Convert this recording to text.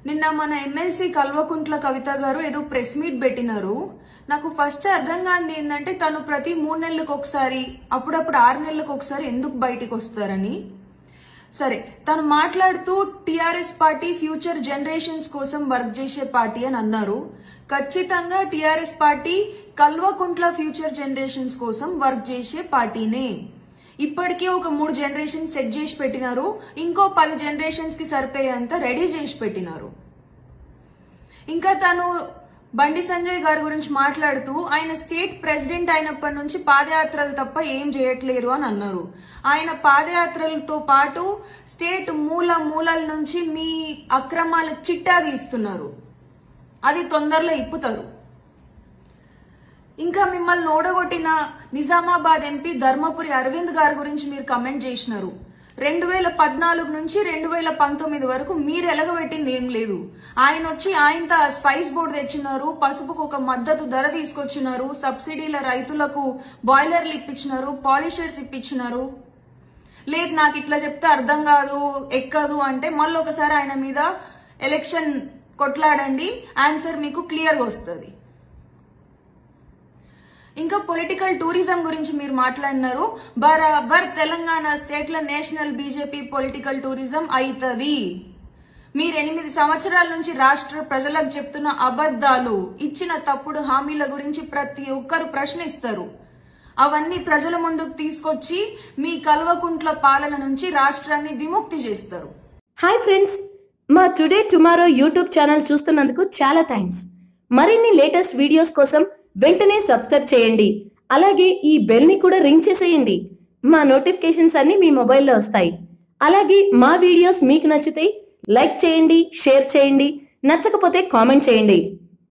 నిన్న మన ఎమ్మెల్సీ కల్వకుంట్ల కవిత గారు ఏదో ప్రెస్ మీట్ పెట్టినారు నాకు ఫస్ట్ అర్థం కాంది ఏంటంటే తను ప్రతి మూడు నెలలకు ఒకసారి అప్పుడప్పుడు ఆరు నెలలకు ఒకసారి ఎందుకు బయటికి వస్తారని సరే తను మాట్లాడుతూ టిఆర్ఎస్ పార్టీ ఫ్యూచర్ జనరేషన్స్ కోసం వర్క్ చేసే పార్టీ అని అన్నారు ఖచ్చితంగా TRS party Kalvakuntla future generations కోసం వర్క్ చేసే పార్టీనే ఇప్పటికే ఒక మూడు జనరేషన్స్ సెట్ చేసి పెట్టినారు ఇంకో పది జనరేషన్స్ కి సరిపోయేంత రెడీ చేసి పెట్టినారు ఇంకా తను బండి సంజయ్ గారి గురించి మాట్లాడుతూ ఆయన స్టేట్ ప్రెసిడెంట్ అయినప్పటి నుంచి పాదయాత్రలు తప్ప ఏం చేయట్లేరు అని అన్నారు ఆయన పాదయాత్రలతో పాటు స్టేట్ మూల మూలల నుంచి మీ అక్రమాల చిట్టా తీస్తున్నారు అది తొందరలో ఇప్పుతారు ఇంకా మిమ్మల్ని ఓడగొట్టిన నిజామాబాద్ ఎంపీ ధర్మపురి అరవింద్ గారి గురించి మీరు కమెంట్ చేసినారు రెండు వేల పద్నాలుగు నుంచి రెండు వేల పంతొమ్మిది వరకు మీరు ఎలగబెట్టింది ఏం లేదు ఆయన వచ్చి ఆయనతో స్పైస్ బోర్డు తెచ్చినారు పసుపుకు ఒక మద్దతు ధర తీసుకొచ్చినారు సబ్సిడీల రైతులకు బాయిలర్లు ఇప్పించినారు పాలిషర్స్ ఇప్పించినారు లేదు నాకు ఇట్లా చెప్తే అర్థం కాదు ఎక్కదు అంటే మళ్ళీ ఒకసారి ఆయన మీద ఎలక్షన్ కొట్లాడండి ఆన్సర్ మీకు క్లియర్గా వస్తుంది ఇంకా పొలిటికల్ టూరిజం గురించి మీరు మాట్లాడినారు బరాబర్ తెలంగాణ స్టేట్ లో నేషనల్ బీజేపీ పొలిటికల్ టూరిజం అవుతుంది మీరు ఎనిమిది సంవత్సరాల నుంచి రాష్ట్ర ప్రజలకు చెప్తున్న అబద్ధాలు ఇచ్చిన తప్పుడు హామీల గురించి ప్రతి ఒక్కరు ప్రశ్నిస్తారు అవన్నీ ప్రజల ముందుకు తీసుకొచ్చి మీ కల్వకుంట్ల పాలన నుంచి రాష్ట్రాన్ని విముక్తి చేస్తారు హాయ్ ఫ్రెండ్స్ మా టుడే టుమారో యూట్యూబ్ ఛానల్ చూస్తున్నందుకు చాలా థ్యాంక్స్ మరిన్ని లేటెస్ట్ వీడియోస్ కోసం వెంటనే సబ్స్క్రైబ్ చేయండి అలాగే ఈ బెల్ ని కూడా రింగ్ చేసేయండి మా నోటిఫికేషన్స్ అన్ని మీ మొబైల్లో వస్తాయి అలాగే మా వీడియోస్ మీకు నచ్చితే లైక్ చేయండి షేర్ చేయండి నచ్చకపోతే కామెంట్ చేయండి